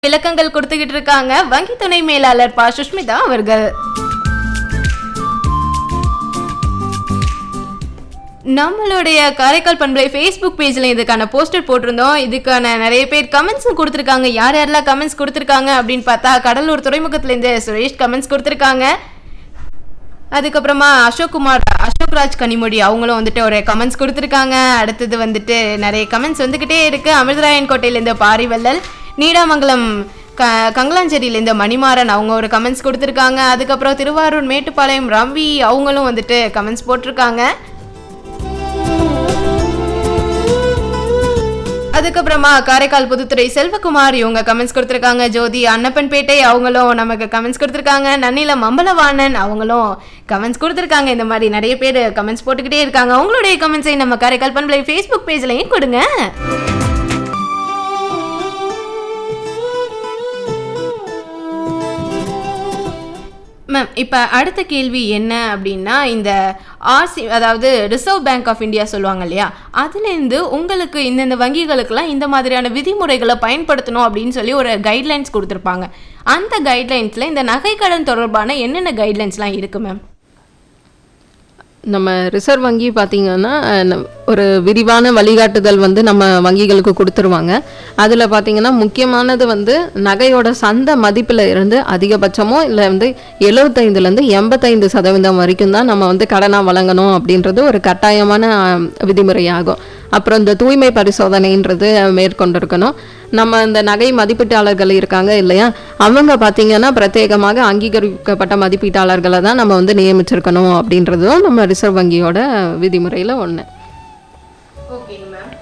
விளக்கங்கள் கொடுத்துக்கிட்டு இருக்காங்க வங்கி துணை மேலாளர் பா சுஷ்மிதா அவர்கள் நம்மளுடைய காரைக்கால் பண்பலை ஃபேஸ்புக் பேஜில் இதுக்கான போஸ்டர் போட்டிருந்தோம் இதுக்கான நிறைய பேர் கமெண்ட்ஸும் கொடுத்துருக்காங்க யார் யாரெல்லாம் கமெண்ட்ஸ் கொடுத்துருக்காங்க அப்படின்னு பார்த்தா கடலூர் துறைமுகத்துலேருந்து சுரேஷ் கமெண்ட்ஸ் கொடுத்துருக்காங்க அதுக்கப்புறமா அசோக் குமார் அசோக் ராஜ் கனிமொழி அவங்களும் வந்துட்டு ஒரு கமெண்ட்ஸ் கொடுத்துருக்காங்க அடுத்தது வந்துட்டு நிறைய கமெண்ட்ஸ் வந்துக்கிட்டே இருக்குது அமிர்தராயன் கோட்டையிலேருந்து பாரிவல்லல் நீடாமங்கலம் க கங்கலாஞ்சேரியிலேருந்து மணிமாறன் அவங்க ஒரு கமெண்ட்ஸ் கொடுத்துருக்காங்க அதுக்கப்புறம் திருவாரூர் மேட்டுப்பாளையம் ரவி அவங்களும் வந்துட்டு கமெண்ட்ஸ் போட்டிருக்காங்க அதுக்கப்புறமா காரைக்கால் புதுத்துறை செல்வகுமார் இவங்க கமெண்ட்ஸ் கொடுத்துருக்காங்க ஜோதி அன்னப்பன்பேட்டை அவங்களும் நமக்கு கமெண்ட்ஸ் கொடுத்துருக்காங்க நன்னிலம் அம்பலவாணன் அவங்களும் கமெண்ட்ஸ் கொடுத்துருக்காங்க இந்த மாதிரி நிறைய பேர் கமெண்ட்ஸ் போட்டுக்கிட்டே இருக்காங்க அவங்களுடைய கமெண்ட்ஸை நம்ம காரைக்கால் பண்பலை ஃபேஸ்புக் பேஜ்லையும் கொடுங்க மேம் இப்போ அடுத்த கேள்வி என்ன அப்படின்னா இந்த ஆர்சி அதாவது ரிசர்வ் பேங்க் ஆஃப் இந்தியா சொல்லுவாங்க இல்லையா அதுலேருந்து உங்களுக்கு இந்தந்த வங்கிகளுக்கெல்லாம் இந்த மாதிரியான விதிமுறைகளை பயன்படுத்தணும் அப்படின்னு சொல்லி ஒரு கைட்லைன்ஸ் கொடுத்துருப்பாங்க அந்த கைட்லைன்ஸில் இந்த நகைக்கடன் தொடர்பான என்னென்ன கைட்லைன்ஸ்லாம் இருக்குது மேம் நம்ம ரிசர்வ் வங்கி பார்த்திங்கன்னா அஹ், ந- ஒரு விரிவான வழிகாட்டுதல் வந்து நம்ம வங்கிகளுக்கு கொடுத்துருவாங்க அதில் பார்த்திங்கன்னா முக்கியமானது வந்து நகையோட சந்த மதிப்பில் இருந்து அதிகபட்சமோ இல்லை வந்து எழுபத்தைந்துலேருந்து எண்பத்தைந்து சதவீதம் வரைக்கும் தான் நம்ம வந்து கடனாக வழங்கணும் அப்படின்றது ஒரு கட்டாயமான அஹ், விதிமுறையாகும் அப்புறம் இந்த தூய்மை பரிசோதனைன்றது மேற்கொண்டிருக்கணும் நம்ம இந்த நகை மதிப்பீட்டாளர்கள் இருக்காங்க இல்லையா அவங்க பார்த்தீங்கன்னா பிரத்யேகமாக அங்கீகரிக்கப்பட்ட மதிப்பீட்டாளர்களை தான் நம்ம வந்து நியமிச்சிருக்கணும் அப்படின்றதும் நம்ம ரிசர்வ் வங்கியோட விதிமுறையில் ஒன்று ஓகேங்க மேம்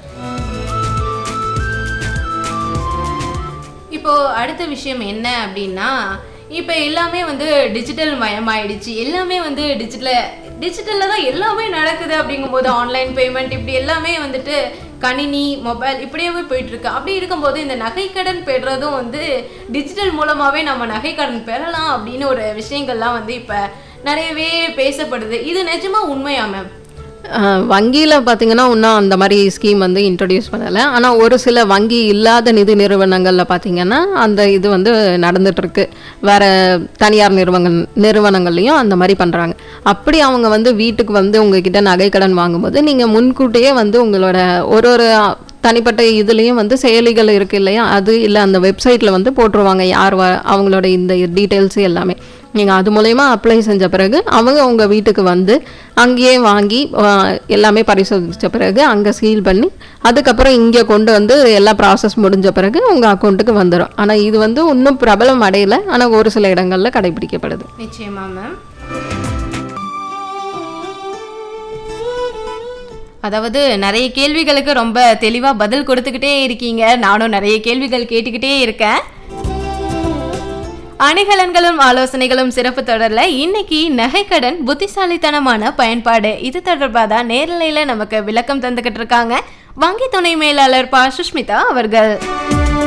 இப்போ அடுத்த விஷயம் என்ன அப்படின்னா இப்போ எல்லாமே வந்து டிஜிட்டல் மயமாயிடுச்சு எல்லாமே வந்து டிஜிட்டல டிஜிட்டலில் தான் எல்லாமே நடக்குது அப்படிங்கும்போது ஆன்லைன் பேமெண்ட் இப்படி எல்லாமே வந்துட்டு கணினி மொபைல் இப்படியே போயிட்டு இருக்கு அப்படி இருக்கும்போது இந்த நகைக்கடன் பெறுறதும் வந்து டிஜிட்டல் மூலமாகவே நம்ம நகைக்கடன் பெறலாம் அப்படின்னு ஒரு விஷயங்கள்லாம் வந்து இப்போ நிறையவே பேசப்படுது இது நிஜமா உண்மையா மேம் வங்கியில் பார்த்தீங்கன்னா இன்னும் அந்த மாதிரி ஸ்கீம் வந்து இன்ட்ரடியூஸ் பண்ணலை ஆனால் ஒரு சில வங்கி இல்லாத நிதி நிறுவனங்களில் பார்த்தீங்கன்னா அந்த இது வந்து நடந்துட்டுருக்கு வேற தனியார் நிறுவனங்கள் நிறுவனங்கள்லையும் அந்த மாதிரி பண்ணுறாங்க அப்படி அவங்க வந்து வீட்டுக்கு வந்து உங்ககிட்ட நகைக்கடன் வாங்கும்போது நீங்கள் முன்கூட்டியே வந்து உங்களோட ஒரு ஒரு தனிப்பட்ட இதுலேயும் வந்து செயலிகள் இருக்கு இல்லையா அது இல்லை அந்த வெப்சைட்டில் வந்து போட்டுருவாங்க யார் வ அவங்களோட இந்த டீட்டெயில்ஸ் எல்லாமே நீங்கள் அது மூலயமா அப்ளை செஞ்ச பிறகு அவங்க உங்கள் வீட்டுக்கு வந்து அங்கேயே வாங்கி ஆ, எல்லாமே பரிசோதித்த பிறகு அங்கே சீல் பண்ணி அதுக்கப்புறம் இங்கே கொண்டு வந்து எல்லா ப்ராசஸ் முடிஞ்ச பிறகு உங்கள் அக்கௌண்ட்டுக்கு வந்துடும் ஆனால் இது வந்து இன்னும் பிரபலம் அடையலை ஆனால் ஒரு சில இடங்களில் கடைபிடிக்கப்படுது நிச்சயமா மேம் அதாவது நிறைய கேள்விகளுக்கு ரொம்ப தெளிவா பதில் கொடுத்துக்கிட்டே இருக்கீங்க நானும் நிறைய கேள்விகள் கேட்டுக்கிட்டே இருக்கேன் அணிகலன்களும் ஆலோசனைகளும் சிறப்பு தொடர்ல இன்னைக்கு நகைக்கடன் புத்திசாலித்தனமான பயன்பாடு இது தொடர்பாக தான் நேரலையில நமக்கு விளக்கம் தந்துகிட்டு இருக்காங்க வங்கி துணை மேலாளர் பா சுஷ்மிதா அவர்கள்